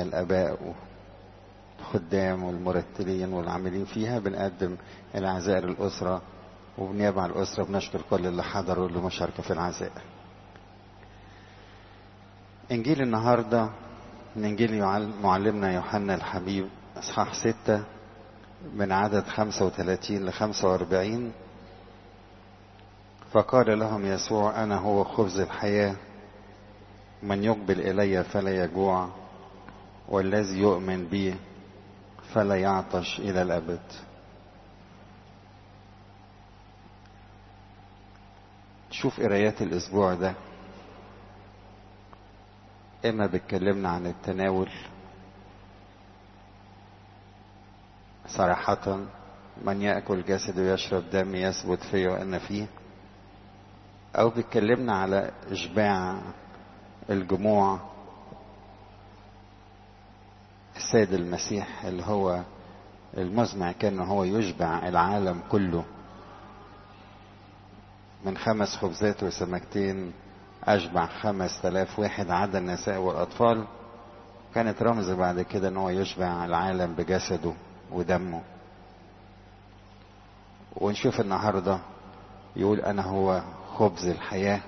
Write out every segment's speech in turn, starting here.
الآباء والخدام والمرتلين والعاملين فيها بنقدم العزاء للأسرة وبنيابة عن الأسرة بنشكر كل اللي حضروا واللي مشاركة في العزاء إنجيل النهاردة من إنجيل معلمنا يوحنا الحبيب إصحاح ستة من عدد خمسة وثلاثين لخمسة وأربعين فقال لهم يسوع أنا هو خبز الحياة من يقبل إلي فلا يجوع والذي يؤمن بي فلا يعطش إلى الأبد شوف قرايات الأسبوع ده إما بتكلمنا عن التناول صراحة من يأكل جسد ويشرب دم يثبت فيه وأنا فيه أو بيتكلمنا على إشباع الجموع السيد المسيح اللي هو المزمع كان هو يشبع العالم كله من خمس خبزات وسمكتين أشبع خمس تلاف واحد عدا النساء والأطفال كانت رمز بعد كده ان هو يشبع العالم بجسده ودمه ونشوف النهارده يقول انا هو خبز الحياه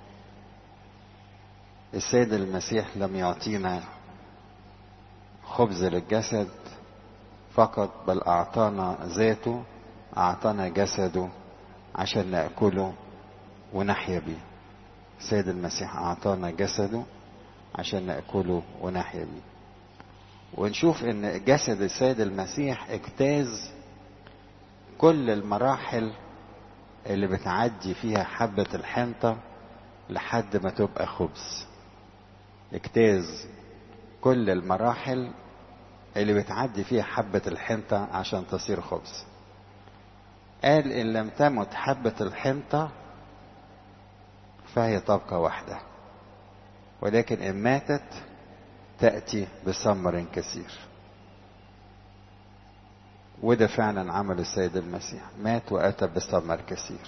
السيد المسيح لم يعطينا خبز للجسد فقط بل اعطانا ذاته اعطانا جسده عشان ناكله ونحيا بيه السيد المسيح اعطانا جسده عشان ناكله ونحيا بيه ونشوف ان جسد السيد المسيح اجتاز كل المراحل اللي بتعدي فيها حبة الحنطة لحد ما تبقى خبز اجتاز كل المراحل اللي بتعدي فيها حبة الحنطة عشان تصير خبز قال إن لم تمت حبة الحنطة فهي تبقى وحدها ولكن إن ماتت تأتي بثمر كثير وده فعلا عمل السيد المسيح مات وأتى بثمر كثير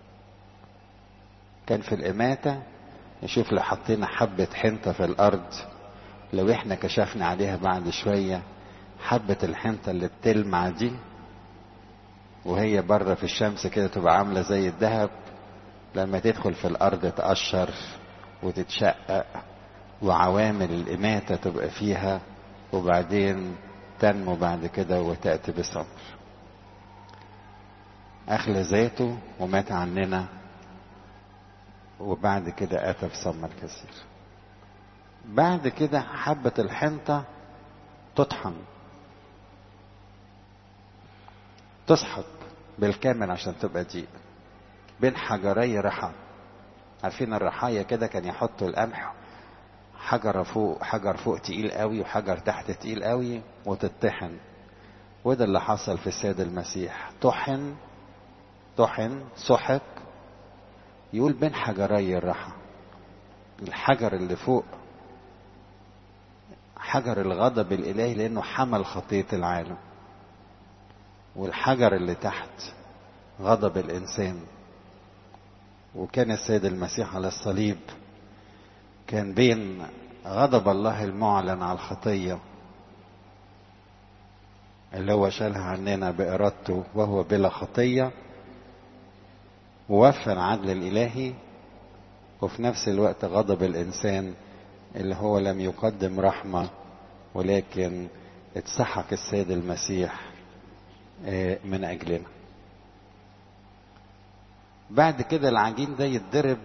كان في الإماتة نشوف لو حطينا حبة حنطة في الأرض لو احنا كشفنا عليها بعد شوية حبة الحنطة اللي بتلمع دي وهي بره في الشمس كده تبقى عاملة زي الذهب لما تدخل في الأرض تقشر وتتشقق وعوامل الإماتة تبقى فيها وبعدين تنمو بعد كده وتأتي بثمر أخلى ذاته ومات عننا وبعد كده أتى بثمر كثير بعد كده حبة الحنطة تطحن تسحق بالكامل عشان تبقى دقيق بين حجري رحى عارفين الرحايا كده كان يحطوا القمح حجر فوق حجر فوق تقيل قوي وحجر تحت تقيل قوي وتطحن وده اللي حصل في السيد المسيح طحن طحن سحق يقول بين حجري الرحى الحجر اللي فوق حجر الغضب الالهي لانه حمل خطيه العالم والحجر اللي تحت غضب الانسان وكان السيد المسيح على الصليب كان بين غضب الله المعلن على الخطيه اللي هو شالها عننا بارادته وهو بلا خطيه ووفى العدل الالهي وفي نفس الوقت غضب الانسان اللي هو لم يقدم رحمه ولكن اتسحق السيد المسيح من اجلنا بعد كده العجين ده يتضرب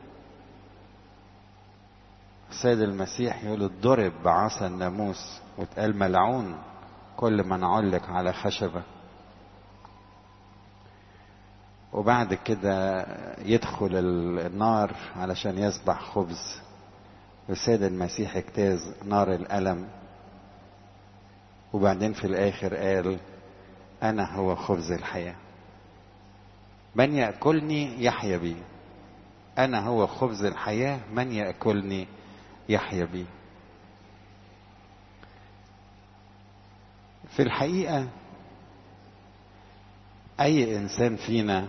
السيد المسيح يقول اتضرب بعصا الناموس واتقال ملعون كل من علق على خشبه وبعد كده يدخل النار علشان يصبح خبز والسيد المسيح اجتاز نار الألم وبعدين في الآخر قال أنا هو خبز الحياة من يأكلني يحيا بي أنا هو خبز الحياة من يأكلني يحيا بي في الحقيقة أي إنسان فينا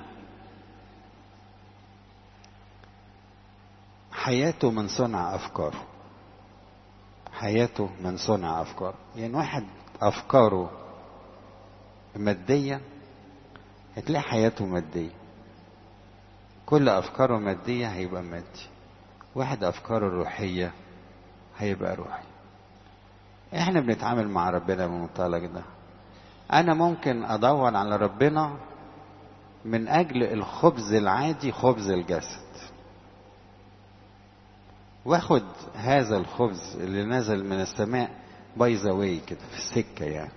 حياته من صنع أفكاره حياته من صنع افكار يعني واحد افكاره ماديه هتلاقي حياته ماديه كل افكاره ماديه هيبقى مادي واحد افكاره روحيه هيبقى روحي احنا بنتعامل مع ربنا بالمنطلق ده انا ممكن ادور على ربنا من اجل الخبز العادي خبز الجسد واخد هذا الخبز اللي نزل من السماء باي ذا واي كده في السكه يعني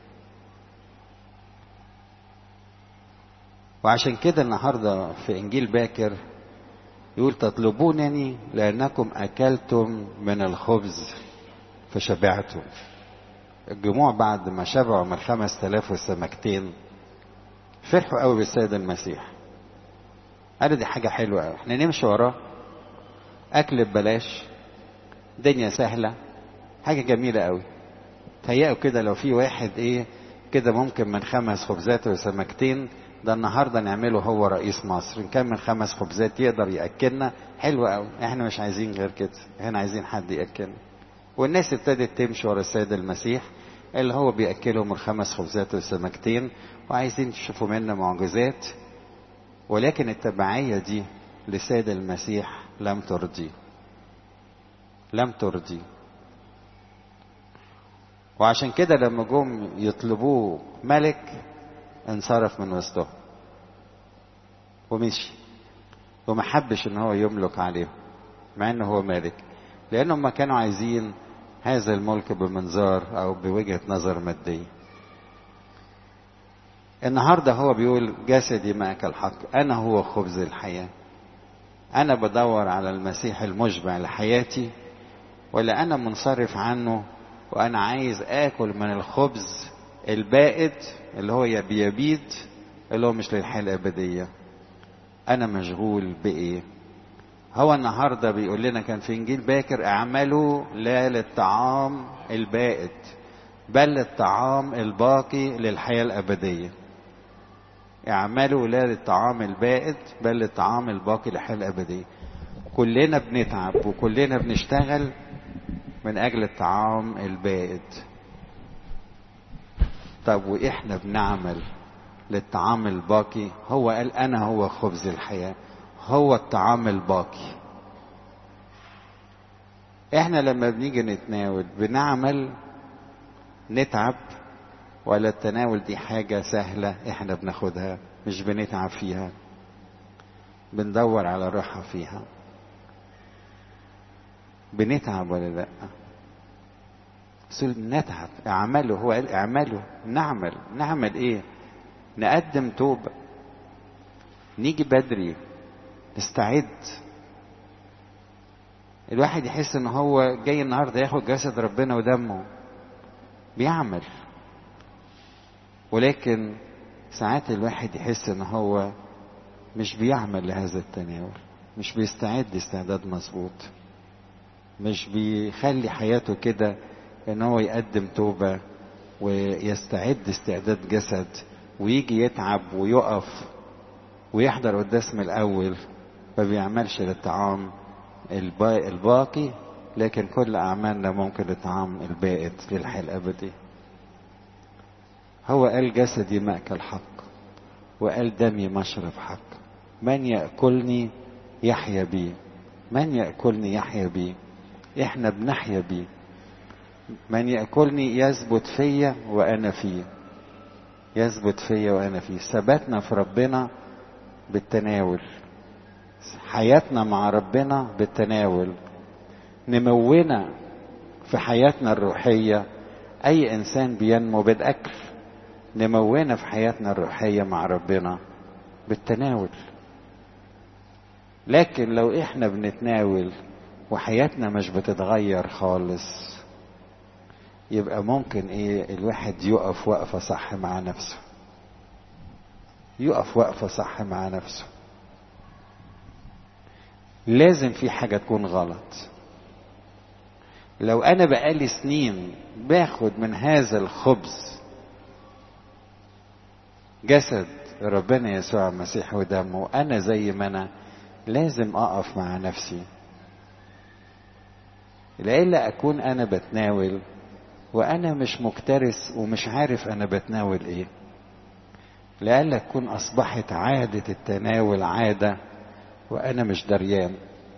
وعشان كده النهارده في انجيل باكر يقول تطلبونني لانكم اكلتم من الخبز فشبعتم الجموع بعد ما شبعوا من خمس تلاف والسمكتين فرحوا قوي بالسيد المسيح قالوا دي حاجة حلوة قوي احنا نمشي وراه أكل ببلاش دنيا سهلة حاجة جميلة قوي تهيأوا كده لو في واحد ايه كده ممكن من خمس خبزات وسمكتين ده النهاردة نعمله هو رئيس مصر إن كان من خمس خبزات يقدر يأكلنا حلو قوي احنا مش عايزين غير كده احنا عايزين حد يأكلنا والناس ابتدت تمشي ورا السيد المسيح اللي هو بيأكلهم الخمس خبزات والسمكتين وعايزين تشوفوا منه معجزات ولكن التبعية دي لسيد المسيح لم ترضي لم ترضي وعشان كده لما جم يطلبوه ملك انصرف من وسطهم ومشي وما حبش ان هو يملك عليهم مع انه هو مالك لانهم ما كانوا عايزين هذا الملك بمنظار او بوجهه نظر ماديه النهارده هو بيقول جسدي معك الحق انا هو خبز الحياه انا بدور على المسيح المشبع لحياتي ولا انا منصرف عنه وانا عايز اكل من الخبز البائد اللي هو بيبيد اللي هو مش للحياه الابديه انا مشغول بايه هو النهارده بيقول لنا كان في انجيل باكر اعملوا لا للطعام البائد بل للطعام الباقي للحياه الابديه اعملوا لا للطعام البائد بل للطعام الباقي للحياه الابديه كلنا بنتعب وكلنا بنشتغل من اجل الطعام البائد طب واحنا بنعمل للطعام الباقي هو قال انا هو خبز الحياه هو الطعام الباقي احنا لما بنيجي نتناول بنعمل نتعب ولا التناول دي حاجة سهلة احنا بناخدها مش بنتعب فيها بندور على راحة فيها بنتعب ولا لا نتعب اعمله هو قال اعمله نعمل نعمل ايه نقدم توبة نيجي بدري نستعد الواحد يحس ان هو جاي النهارده ياخد جسد ربنا ودمه بيعمل ولكن ساعات الواحد يحس ان هو مش بيعمل لهذا التناول مش بيستعد استعداد مظبوط مش بيخلي حياته كده ان هو يقدم توبة ويستعد استعداد جسد ويجي يتعب ويقف ويحضر قداس من الاول ما بيعملش للطعام الباقي لكن كل اعمالنا ممكن للطعام البائد للحياه الابدي هو قال جسدي ماكل حق وقال دمي مشرب حق من ياكلني يحيا بي من ياكلني يحيا بي احنا بنحيا بيه من ياكلني يثبت فيا وانا فيه يثبت فيا وانا فيه ثباتنا في ربنا بالتناول حياتنا مع ربنا بالتناول نمونا في حياتنا الروحية أي إنسان بينمو بالأكل نمونا في حياتنا الروحية مع ربنا بالتناول لكن لو إحنا بنتناول وحياتنا مش بتتغير خالص يبقى ممكن إيه الواحد يقف وقفة صح مع نفسه يقف وقفة صح مع نفسه لازم في حاجة تكون غلط لو أنا بقالي سنين باخد من هذا الخبز جسد ربنا يسوع المسيح ودمه أنا زي ما أنا لازم أقف مع نفسي لئلا اكون انا بتناول وانا مش مكترث ومش عارف انا بتناول ايه لئلا تكون اصبحت عاده التناول عاده وانا مش دريان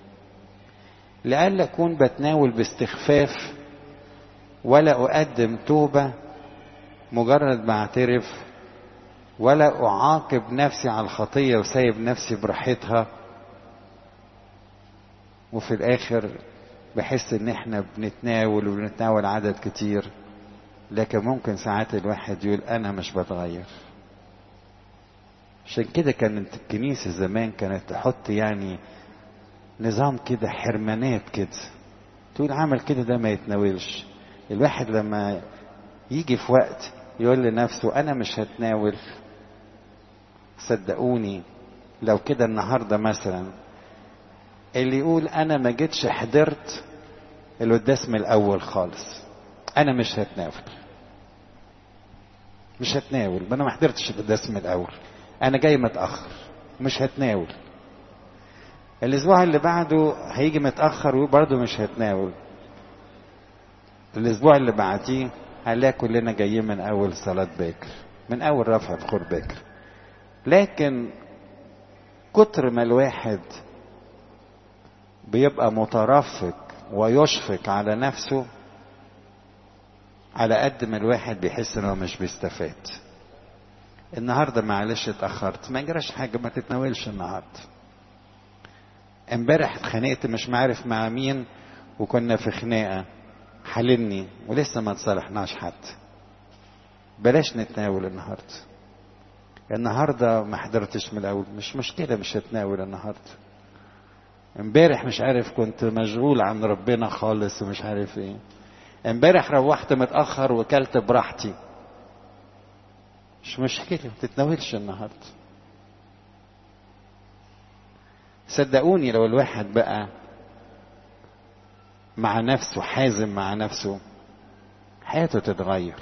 لئلا اكون بتناول باستخفاف ولا اقدم توبه مجرد ما اعترف ولا اعاقب نفسي على الخطيه وسايب نفسي براحتها وفي الاخر بحس ان احنا بنتناول وبنتناول عدد كتير لكن ممكن ساعات الواحد يقول انا مش بتغير عشان كده كانت الكنيسه زمان كانت تحط يعني نظام كده حرمانات كده تقول عمل كده ده ما يتناولش الواحد لما يجي في وقت يقول لنفسه انا مش هتناول صدقوني لو كده النهارده مثلا اللي يقول انا ما جيتش حضرت القداس من الاول خالص انا مش هتناول مش هتناول انا ما حضرتش القداس من الاول انا جاي متاخر مش هتناول الاسبوع اللي بعده هيجي متاخر وبرضه مش هتناول الاسبوع اللي بعديه هنلاقي كلنا جايين من اول صلاه باكر من اول رفع بخور باكر لكن كتر ما الواحد بيبقى مترفق ويشفق على نفسه على قد ما الواحد بيحس انه مش بيستفاد النهارده معلش اتاخرت ما يجراش حاجه ما تتناولش النهارده امبارح اتخانقت مش عارف مع مين وكنا في خناقه حللني ولسه ما تصالحناش حتى بلاش نتناول النهارده النهارده ما حضرتش من الاول مش مشكله مش هتناول النهارده امبارح مش عارف كنت مشغول عن ربنا خالص ومش عارف ايه امبارح روحت متاخر وكلت براحتي مش مشكله ما تتناولش النهارده صدقوني لو الواحد بقى مع نفسه حازم مع نفسه حياته تتغير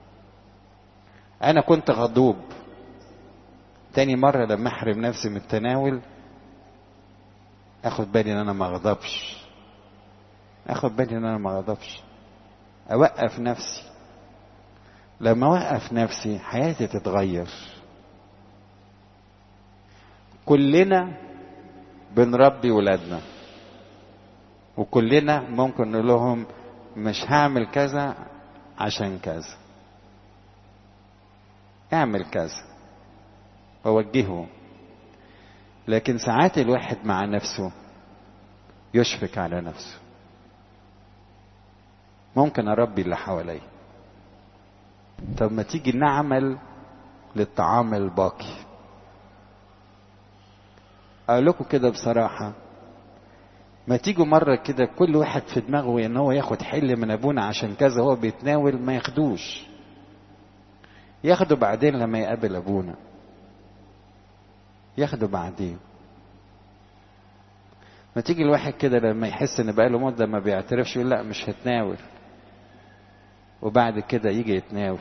انا كنت غضوب تاني مرة لما احرم نفسي من التناول اخد بالي ان انا ما اغضبش اخد بالي ان انا ما اغضبش اوقف نفسي لما اوقف نفسي حياتي تتغير كلنا بنربي ولادنا وكلنا ممكن نقول لهم مش هعمل كذا عشان كذا اعمل كذا ووجهه لكن ساعات الواحد مع نفسه يشفق على نفسه ممكن اربي اللي حواليا طب ما تيجي نعمل للطعام الباقي اقول لكم كده بصراحه ما تيجوا مرة كده كل واحد في دماغه ان هو ياخد حل من ابونا عشان كذا هو بيتناول ما ياخدوش ياخده بعدين لما يقابل ابونا ياخده بعدين ما تيجي الواحد كده لما يحس ان بقاله مدة ما بيعترفش يقول لا مش هتناول وبعد كده يجي يتناول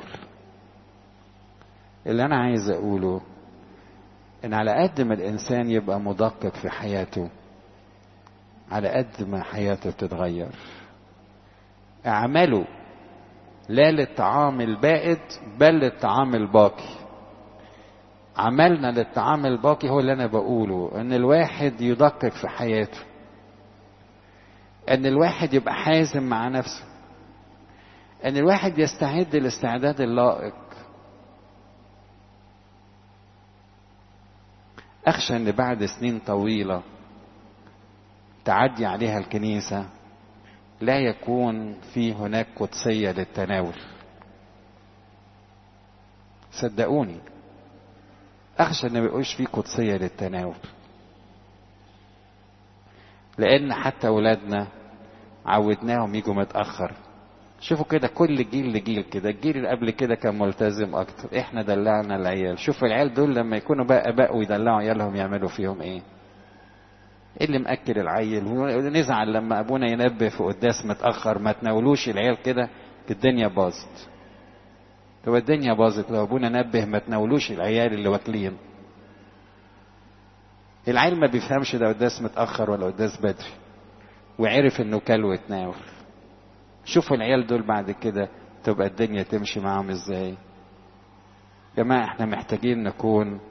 اللي انا عايز اقوله ان على قد ما الانسان يبقى مدقق في حياته على قد ما حياته بتتغير اعملوا لا للطعام البائد بل للطعام الباقي عملنا للطعام الباقي هو اللي انا بقوله ان الواحد يدقق في حياته ان الواحد يبقى حازم مع نفسه ان الواحد يستعد الاستعداد اللائق اخشى ان بعد سنين طويله تعدي عليها الكنيسه لا يكون في هناك قدسيه للتناول صدقوني اخشى ان ما يبقوش في قدسيه للتناول لان حتى اولادنا عودناهم يجوا متاخر شوفوا كده كل جيل لجيل كده الجيل اللي قبل كده كان ملتزم اكتر احنا دلعنا العيال شوفوا العيال دول لما يكونوا بقى اباء ويدلعوا عيالهم يعملوا فيهم ايه ايه اللي مأكل العيل ونزعل لما ابونا ينبه في قداس متاخر ما تناولوش العيال كده الدنيا باظت طب الدنيا باظت لو ابونا نبه ما تناولوش العيال اللي واكلين العيل ما بيفهمش ده قداس متاخر ولا قداس بدري وعرف انه كل وتناول شوفوا العيال دول بعد كده تبقى الدنيا تمشي معاهم ازاي جماعة احنا محتاجين نكون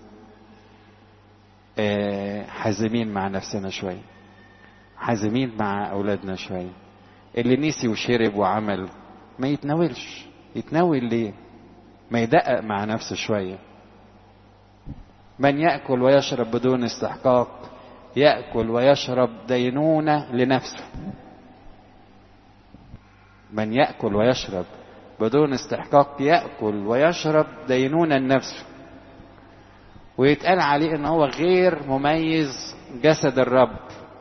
آه حازمين مع نفسنا شوية حازمين مع أولادنا شوية اللي نسي وشرب وعمل ما يتناولش يتناول ليه ما يدقق مع نفسه شوية من يأكل ويشرب بدون استحقاق يأكل ويشرب دينونة لنفسه من يأكل ويشرب بدون استحقاق يأكل ويشرب دينونة لنفسه ويتقال عليه ان هو غير مميز جسد الرب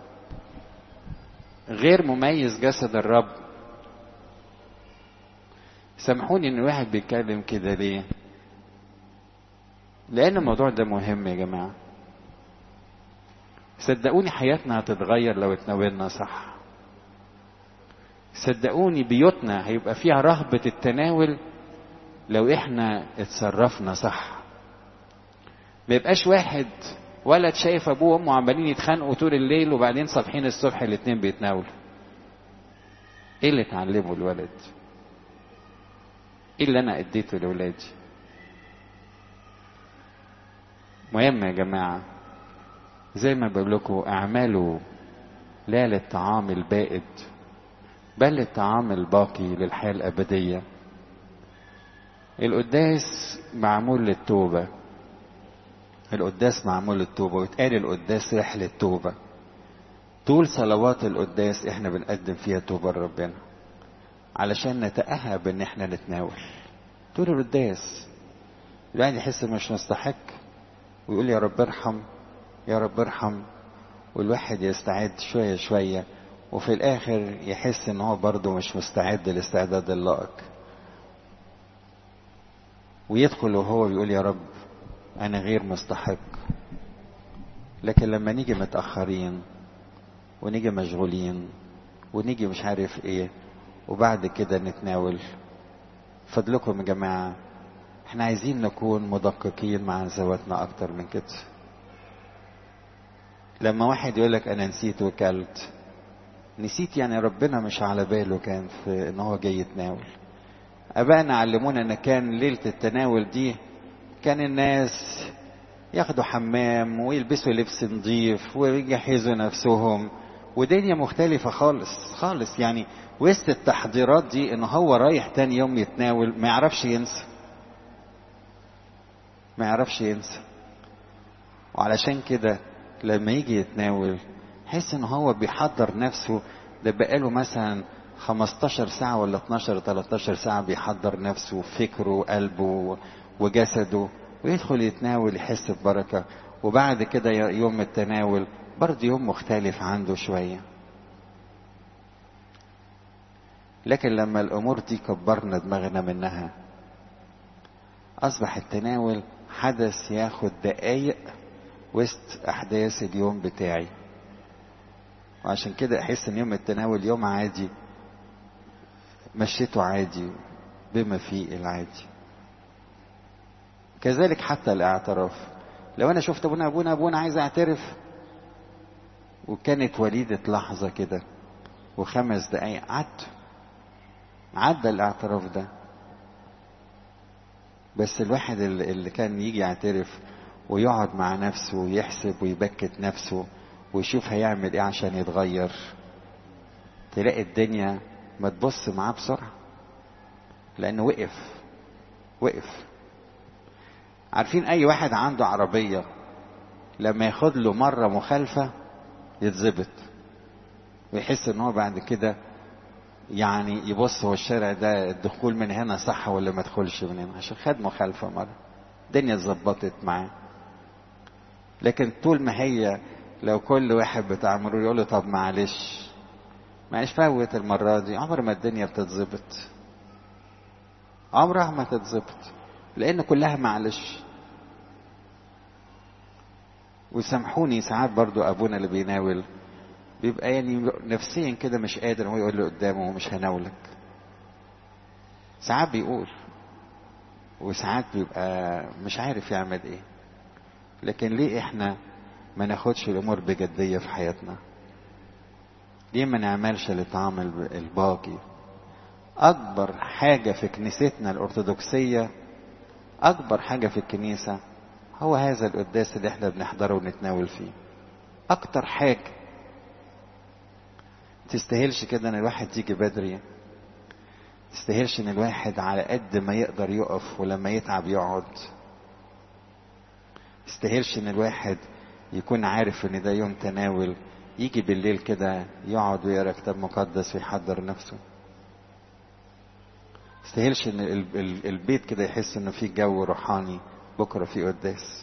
غير مميز جسد الرب سامحوني ان الواحد بيتكلم كده ليه لان الموضوع ده مهم يا جماعه صدقوني حياتنا هتتغير لو اتناولنا صح صدقوني بيوتنا هيبقى فيها رهبة التناول لو احنا اتصرفنا صح ما يبقاش واحد ولد شايف ابوه وامه عمالين يتخانقوا طول الليل وبعدين صابحين الصبح الاتنين بيتناولوا ايه اللي اتعلمه الولد ايه اللي انا اديته لاولادي مهم يا جماعه زي ما بقول لكم اعملوا لا للطعام البائد بل للطعام الباقي للحياه الابديه القداس معمول للتوبه القداس معمول للتوبه ويتقال القداس رحله توبه طول صلوات القداس احنا بنقدم فيها توبه لربنا علشان نتأهب ان احنا نتناول طول القداس الواحد يحس مش مستحق ويقول يا رب ارحم يا رب ارحم والواحد يستعد شوية شوية وفي الآخر يحس إن هو برضه مش مستعد للاستعداد اللائق ويدخل وهو بيقول يا رب أنا غير مستحق لكن لما نيجي متأخرين ونيجي مشغولين ونيجي مش عارف ايه وبعد كده نتناول فضلكم يا جماعة احنا عايزين نكون مدققين مع ذواتنا اكتر من كده لما واحد يقول لك انا نسيت وكلت نسيت يعني ربنا مش على باله كان في ان هو جاي يتناول ابائنا علمونا ان كان ليله التناول دي كان الناس ياخدوا حمام ويلبسوا لبس نظيف ويجهزوا نفسهم ودنيا مختلفة خالص خالص يعني وسط التحضيرات دي ان هو رايح تاني يوم يتناول ما يعرفش ينسى ما يعرفش ينسى وعلشان كده لما يجي يتناول حس ان هو بيحضر نفسه ده بقاله مثلا 15 ساعة ولا 12 13 ساعة بيحضر نفسه وفكره وقلبه وجسده ويدخل يتناول يحس ببركة وبعد كده يوم التناول برضه يوم مختلف عنده شوية لكن لما الأمور دي كبرنا دماغنا منها أصبح التناول حدث ياخد دقايق وسط أحداث اليوم بتاعي وعشان كده أحس إن يوم التناول يوم عادي مشيته عادي بما فيه العادي كذلك حتى الاعتراف لو انا شفت ابونا ابونا ابونا عايز اعترف وكانت وليدة لحظة كده وخمس دقايق عد عدى الاعتراف ده بس الواحد اللي كان يجي يعترف ويقعد مع نفسه ويحسب ويبكت نفسه ويشوف هيعمل ايه عشان يتغير تلاقي الدنيا ما تبص معاه بسرعة لأنه وقف وقف عارفين أي واحد عنده عربية لما ياخد له مرة مخالفة يتظبط ويحس ان هو بعد كده يعني يبص هو الشارع ده الدخول من هنا صح ولا ما ادخلش من هنا عشان خد مخالفة مرة الدنيا اتظبطت معاه لكن طول ما هي لو كل واحد بتاع مرور يقول له طب معلش معلش فوت المرة دي عمر ما الدنيا بتتظبط عمرها ما تتظبط لأن كلها معلش وسامحوني ساعات برضو أبونا اللي بيناول بيبقى يعني نفسيا كده مش قادر هو يقول له قدامه مش هناولك ساعات بيقول وساعات بيبقى مش عارف يعمل ايه لكن ليه احنا ما ناخدش الامور بجدية في حياتنا ليه ما نعملش للطعام الباقي اكبر حاجة في كنيستنا الارثوذكسية اكبر حاجة في الكنيسة هو هذا القداس اللي احنا بنحضره ونتناول فيه اكتر حاجة تستاهلش كده ان الواحد يجي بدري تستاهلش ان الواحد على قد ما يقدر يقف ولما يتعب يقعد تستاهلش ان الواحد يكون عارف ان ده يوم تناول يجي بالليل كده يقعد ويقرا كتاب مقدس ويحضر نفسه تستاهلش ان البيت كده يحس انه في جو روحاني بكره في قداس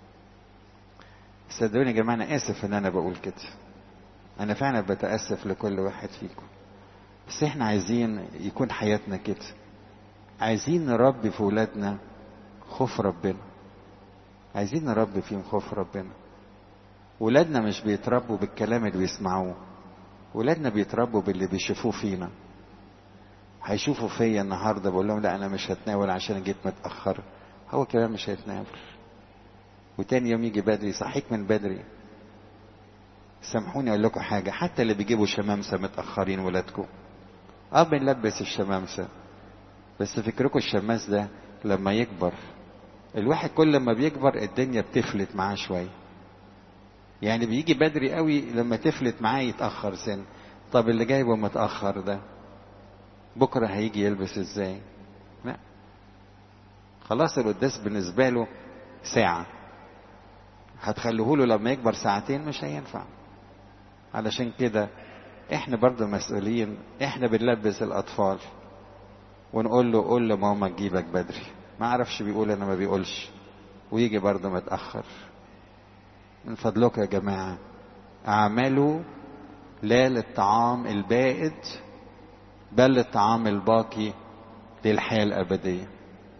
صدقوني يا جماعه انا اسف ان انا بقول كده انا فعلا بتاسف لكل واحد فيكم بس احنا عايزين يكون حياتنا كده عايزين نربي في ولادنا خوف ربنا عايزين نربي فيهم خوف ربنا ولادنا مش بيتربوا بالكلام اللي بيسمعوه ولادنا بيتربوا باللي بيشوفوه فينا هيشوفوا فيا النهارده بقول لهم لا انا مش هتناول عشان جيت متاخر هو كمان مش هيتناول وتاني يوم يجي بدري صحيك من بدري سامحوني اقول لكم حاجه حتى اللي بيجيبوا شمامسه متاخرين ولادكم اه بنلبس الشمامسه بس فكركم الشماس ده لما يكبر الواحد كل ما بيكبر الدنيا بتفلت معاه شويه يعني بيجي بدري قوي لما تفلت معاه يتاخر سن طب اللي جايبه متاخر ده بكره هيجي يلبس ازاي لا خلاص القداس بالنسبه له ساعه هتخلوه له لما يكبر ساعتين مش هينفع علشان كده احنا برضو مسؤولين احنا بنلبس الاطفال ونقول له قول لماما تجيبك بدري ما اعرفش بيقول انا ما بيقولش ويجي برضه متاخر من فضلكم يا جماعه اعملوا لا للطعام البائد بل للطعام الباقي للحياه الابديه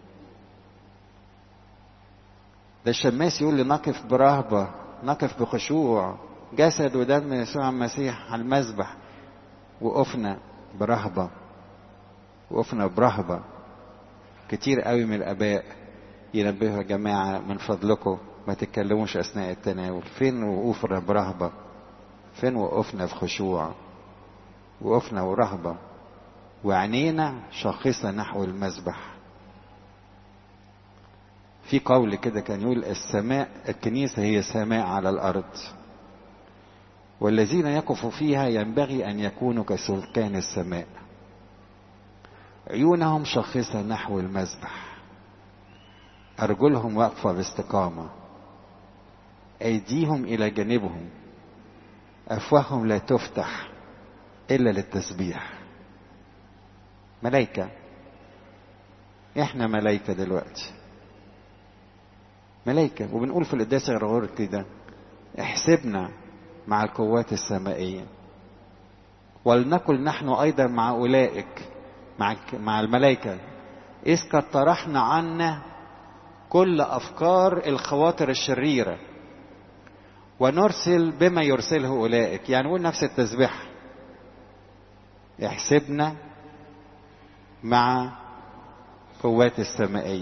ده الشماس يقول لي نقف برهبه نقف بخشوع جسد ودم يسوع المسيح على المذبح وقفنا برهبه وقفنا برهبه كتير قوي من الاباء ينبهوا يا جماعه من فضلكم ما تتكلموش اثناء التناول فين وقوفنا برهبه فين وقفنا في خشوع وقفنا ورهبه وعينينا شاخصه نحو المذبح في قول كده كان يقول السماء الكنيسه هي سماء على الارض والذين يقفوا فيها ينبغي ان يكونوا كسلكان السماء عيونهم شاخصة نحو المذبح أرجلهم واقفة باستقامة أيديهم إلى جانبهم أفواههم لا تفتح إلا للتسبيح ملايكة إحنا ملايكة دلوقتي ملايكة وبنقول في القداس غير كده احسبنا مع القوات السمائية ولنقل نحن أيضا مع أولئك مع مع الملائكة إذ قد طرحنا عنا كل أفكار الخواطر الشريرة ونرسل بما يرسله أولئك يعني نقول نفس التسبيح يحسبنا مع قوات السمائية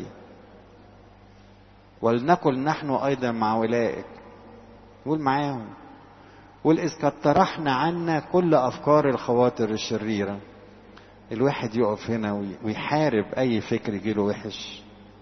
ولنقل نحن أيضا مع أولئك قول معاهم قول إذ قد طرحنا عنا كل أفكار الخواطر الشريرة الواحد يقف هنا ويحارب اي فكر يجيله وحش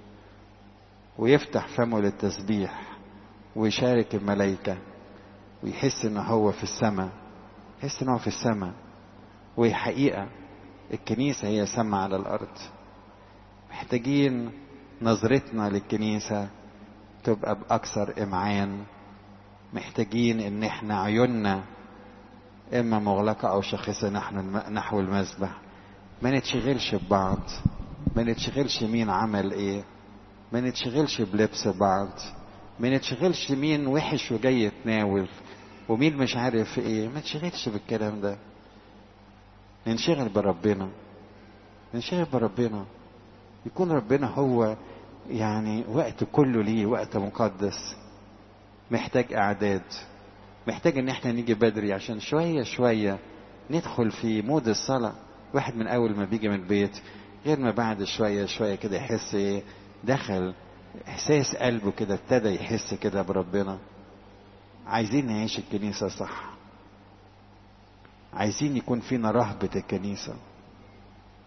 ويفتح فمه للتسبيح ويشارك الملائكه ويحس ان هو في السماء يحس ان هو في السماء وهي حقيقه الكنيسه هي سما على الارض محتاجين نظرتنا للكنيسه تبقى باكثر امعان محتاجين ان احنا عيوننا اما مغلقه او شاخصه نحو نحو المذبح ما نتشغلش ببعض ما نتشغلش مين عمل ايه ما نتشغلش بلبس بعض ما نتشغلش مين وحش وجاي يتناول ومين مش عارف ايه ما نتشغلش بالكلام ده ننشغل بربنا ننشغل بربنا يكون ربنا هو يعني وقت كله ليه وقت مقدس محتاج اعداد محتاج ان احنا نيجي بدري عشان شويه شويه ندخل في مود الصلاه واحد من اول ما بيجي من البيت غير ما بعد شويه شويه كده يحس ايه دخل احساس قلبه كده ابتدى يحس كده بربنا عايزين نعيش الكنيسه صح عايزين يكون فينا رهبه الكنيسه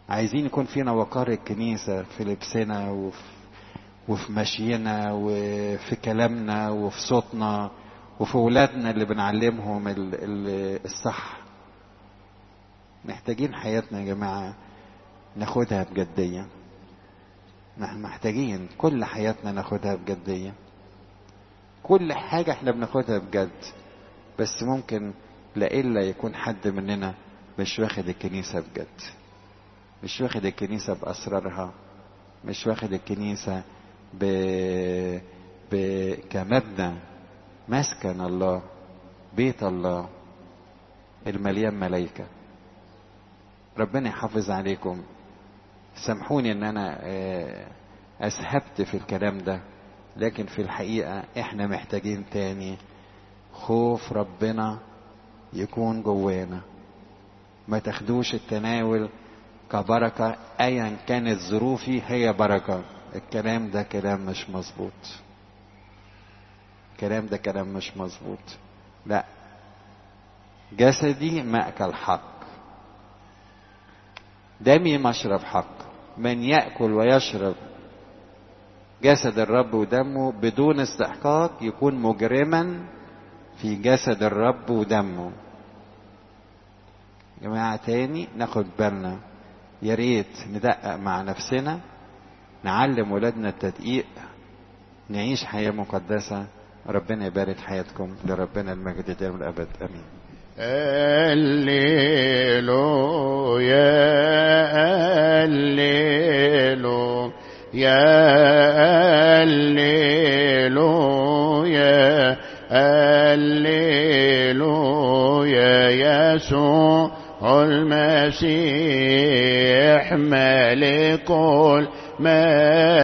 عايزين يكون فينا وقار الكنيسة في لبسنا وفي, وفي مشينا وفي كلامنا وفي صوتنا وفي ولادنا اللي بنعلمهم ال ال الصح محتاجين حياتنا يا جماعة ناخدها بجدية نحن محتاجين كل حياتنا ناخدها بجدية كل حاجة احنا بناخدها بجد بس ممكن لإلا يكون حد مننا مش واخد الكنيسة بجد مش واخد الكنيسة بأسرارها مش واخد الكنيسة ب... ب... كمبنى مسكن الله بيت الله المليان ملايكة ربنا يحافظ عليكم سامحوني ان انا اسهبت في الكلام ده لكن في الحقيقة احنا محتاجين تاني خوف ربنا يكون جوانا ما تاخدوش التناول كبركة ايا كانت ظروفي هي بركة الكلام ده كلام مش مظبوط الكلام ده كلام مش مظبوط لا جسدي مأكل حق دمي مشرب حق من يأكل ويشرب جسد الرب ودمه بدون استحقاق يكون مجرما في جسد الرب ودمه جماعة تاني ناخد بالنا يا ريت ندقق مع نفسنا نعلم ولادنا التدقيق نعيش حياة مقدسة ربنا يبارك حياتكم لربنا المجد دائم الأبد أمين الليلو يا الليلو يا الليلو يا الليلو يا يسوع المسيح ملك الملك